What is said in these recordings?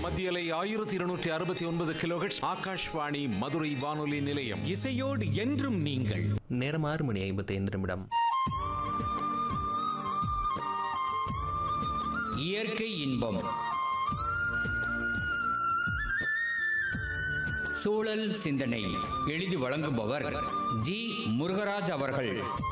மத்தியலை ஆயிரத்தி இருநூற்றி அறுபத்தி ஒன்பது கிலோஹெட்ஸ் ஆகாஷ்வாணி மதுரை வானொலி நிலையம் இசையோடு என்றும் நீங்கள் நேரம் ஆறு மணி ஐம்பத்தைந்து நிமிடம் இயற்கை இன்பம் சூழல் சிந்தனை எழுதி வழங்குபவர் ஜி முருகராஜ் அவர்கள்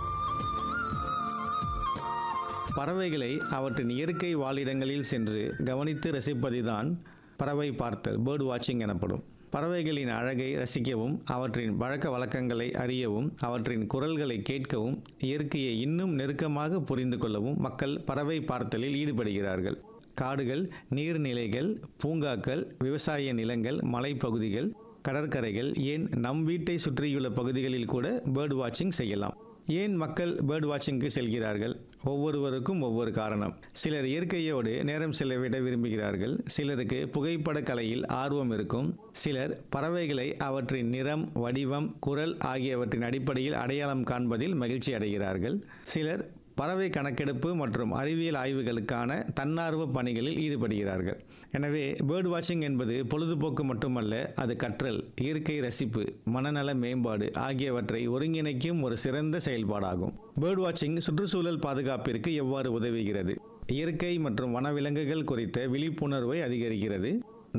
பறவைகளை அவற்றின் இயற்கை வாழிடங்களில் சென்று கவனித்து ரசிப்பதுதான் பறவை பார்த்தல் பேர்ட் வாட்சிங் எனப்படும் பறவைகளின் அழகை ரசிக்கவும் அவற்றின் பழக்க வழக்கங்களை அறியவும் அவற்றின் குரல்களை கேட்கவும் இயற்கையை இன்னும் நெருக்கமாக புரிந்து கொள்ளவும் மக்கள் பறவை பார்த்தலில் ஈடுபடுகிறார்கள் காடுகள் நீர்நிலைகள் பூங்காக்கள் விவசாய நிலங்கள் மலைப்பகுதிகள் கடற்கரைகள் ஏன் நம் வீட்டை சுற்றியுள்ள பகுதிகளில் கூட பேர்ட் வாட்சிங் செய்யலாம் ஏன் மக்கள் பேர்ட் வாட்சிங்க்கு செல்கிறார்கள் ஒவ்வொருவருக்கும் ஒவ்வொரு காரணம் சிலர் இயற்கையோடு நேரம் செலவிட விரும்புகிறார்கள் சிலருக்கு புகைப்பட கலையில் ஆர்வம் இருக்கும் சிலர் பறவைகளை அவற்றின் நிறம் வடிவம் குரல் ஆகியவற்றின் அடிப்படையில் அடையாளம் காண்பதில் மகிழ்ச்சி அடைகிறார்கள் சிலர் பறவை கணக்கெடுப்பு மற்றும் அறிவியல் ஆய்வுகளுக்கான தன்னார்வ பணிகளில் ஈடுபடுகிறார்கள் எனவே பேர்ட் வாட்சிங் என்பது பொழுதுபோக்கு மட்டுமல்ல அது கற்றல் இயற்கை ரசிப்பு மனநல மேம்பாடு ஆகியவற்றை ஒருங்கிணைக்கும் ஒரு சிறந்த செயல்பாடாகும் பேர்ட் வாட்சிங் சுற்றுச்சூழல் பாதுகாப்பிற்கு எவ்வாறு உதவுகிறது இயற்கை மற்றும் வனவிலங்குகள் குறித்த விழிப்புணர்வை அதிகரிக்கிறது